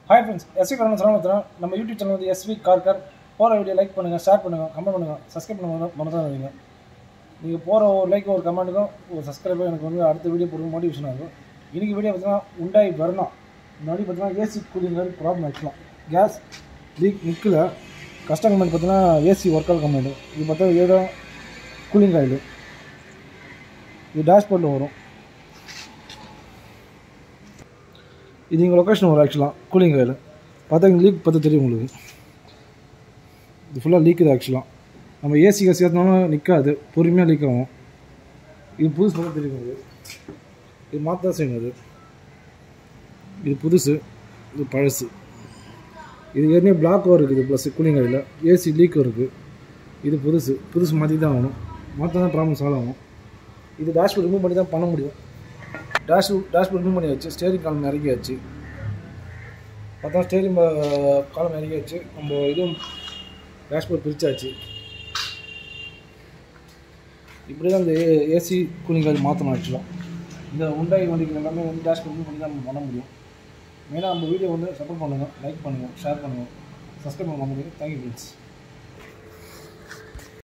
hi friends SV கடன் சரவணத்துறோம் நம்ம யூடியூப் சேனல் வந்து எஸ்வி கார்கர் போகிற வீடியோ லைக் பண்ணுங்கள் ஷேர் பண்ணுங்கள் கமெண்ட் பண்ணுங்கள் சப்ஸ்கிரைப் பண்ண மறந்துதான் வைங்க நீங்கள் போகிற ஒரு லைக் ஒரு கமெண்ட்டுக்கும் ஒரு சப்ஸ்கிரைபர் எனக்கு வந்து அடுத்த வீடியோ போடுற மோட்டிவேஷனாக இருக்கும் இன்றைக்கி வீடியோ பார்த்தீங்கன்னா உண்டாய் வரணும் முன்னாடி பார்த்தீங்கன்னா ஏசி கூலிங் ப்ராப்ளம் ஆக்சுவலாக கேஸ் லீக் நிற்கல கஸ்டமர் பார்த்தீங்கன்னா ஏசி ஒர்க் ஆல் கம்ப்ளைண்ட் இது பார்த்தா ஏதோ கூலிங் ஆயில் இது டேஷ்போர்டில் வரும் இது எங்கள் லொக்கேஷன் வரும் ஆக்சுவலாக கூலிங் ஆயில் பார்த்தா இங்கே லீக் பார்த்து தெரியும் உங்களுக்கு இது ஃபுல்லாக லீக் இது ஆக்சுவலாக நம்ம ஏசி கேஸ் ஏற்றினாலும் நிற்காது பொறுமையாக லீக் ஆகும் இது புதுசு பார்த்து தெரியும் உங்களுக்கு இது மாற்ற செய்யணும் அது இது புதுசு இது பழசு இது ஏற்கனவே பிளாக் இருக்குது plus cooling oil AC leak இருக்குது இது புதுசு புதுசு மாற்றி தான் ஆகணும் மாற்ற தான் ப்ராப்ளம் சால்வ் ஆகும் இது டேஷ்போர்ட் ரிமூவ் பண்ணி தான் பண்ண முடியும் டேஷ் டேஷ்போர்ட் ரிமூவ் பண்ணியாச்சு ஸ்டேரிங் காலம் இறக்கியாச்சு பார்த்தா ஸ்டேரிங் காலம் இறக்கியாச்சு நம்ம இதுவும் டேஷ்போர்ட் பிரித்தாச்சு இப்படி தான் இந்த ஏசி கூலிங் மாற்றணும் ஆக்சுவலாக இந்த உண்டாய் வண்டிக்கு எல்லாமே வந்து டேஷ்போர்ட் ரிமூவ் பண்ணி தான் நம்ம பண்ண முடியும் மெயினாக நம்ம வீடியோ வந்து சப்போர்ட் பண்ணுங்கள் லைக் பண்ணுங்கள் ஷேர் பண்ணுங்கள் சப்ஸ்கிரைப் பண்ண முடியும் தேங்க்யூ ஃப்ரெண்ட்ஸ்